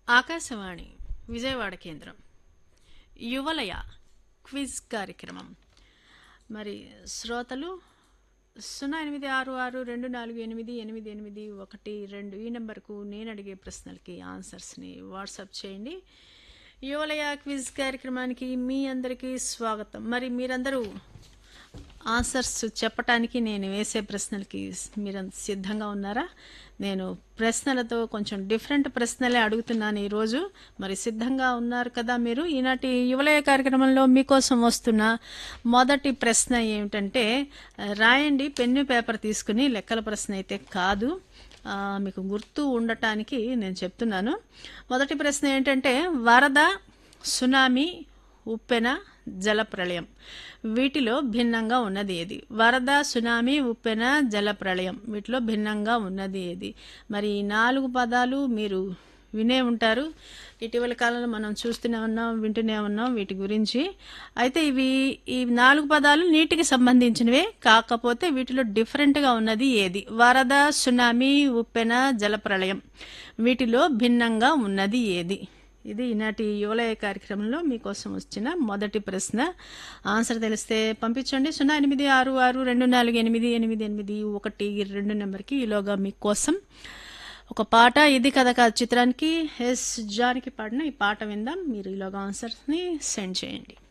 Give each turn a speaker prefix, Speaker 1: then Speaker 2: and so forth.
Speaker 1: ఆకాశవాణి విజయవాడ కేంద్రం యువలయ క్విజ్ కార్యక్రమం మరి శ్రోతలు సున్నా ఎనిమిది ఆరు ఆరు రెండు నాలుగు ఎనిమిది ఎనిమిది ఎనిమిది ఒకటి రెండు ఈ నెంబర్కు నేను అడిగే ప్రశ్నలకి ఆన్సర్స్ని వాట్సాప్ చేయండి యువలయ క్విజ్ కార్యక్రమానికి మీ అందరికీ స్వాగతం మరి మీరందరూ ఆన్సర్స్ చెప్పటానికి నేను వేసే ప్రశ్నలకి మీరు సిద్ధంగా ఉన్నారా నేను ప్రశ్నలతో కొంచెం డిఫరెంట్ ప్రశ్నలే అడుగుతున్నాను ఈరోజు మరి సిద్ధంగా ఉన్నారు కదా మీరు ఈనాటి యువలయ కార్యక్రమంలో మీకోసం వస్తున్న మొదటి ప్రశ్న ఏమిటంటే రాయండి పెన్ను పేపర్ తీసుకుని లెక్కల ప్రశ్న అయితే కాదు ఆ, మీకు గుర్తు ఉండటానికి నేను చెప్తున్నాను మొదటి ప్రశ్న ఏంటంటే వరద సునామీ ఉప్పెన జలప్రళయం వీటిలో భిన్నంగా ఉన్నది ఏది వరద సునామీ ఉప్పెన జలప్రళయం వీటిలో భిన్నంగా ఉన్నది ఏది మరి ఈ నాలుగు పదాలు మీరు వినే ఉంటారు ఇటీవల కాలంలో మనం చూస్తూనే ఉన్నాం వింటూనే ఉన్నాం వీటి గురించి అయితే ఇవి ఈ నాలుగు పదాలు నీటికి సంబంధించినవే కాకపోతే వీటిలో డిఫరెంట్గా ఉన్నది ఏది వరద సునామీ ఉప్పెన జలప్రళయం వీటిలో భిన్నంగా ఉన్నది ఏది ఇది ఈనాటి యువలయ కార్యక్రమంలో మీకోసం వచ్చిన మొదటి ప్రశ్న ఆన్సర్ తెలిస్తే పంపించండి సున్నా ఎనిమిది ఆరు ఆరు రెండు నాలుగు ఎనిమిది ఎనిమిది ఎనిమిది ఒకటి రెండు నెంబర్కి ఈలోగా మీకోసం ఒక పాట ఇది కథ కాదు చిత్రానికి ఎస్ జానికి పాడిన ఈ పాట విందాం మీరు ఈలోగా ఆన్సర్స్ని సెండ్ చేయండి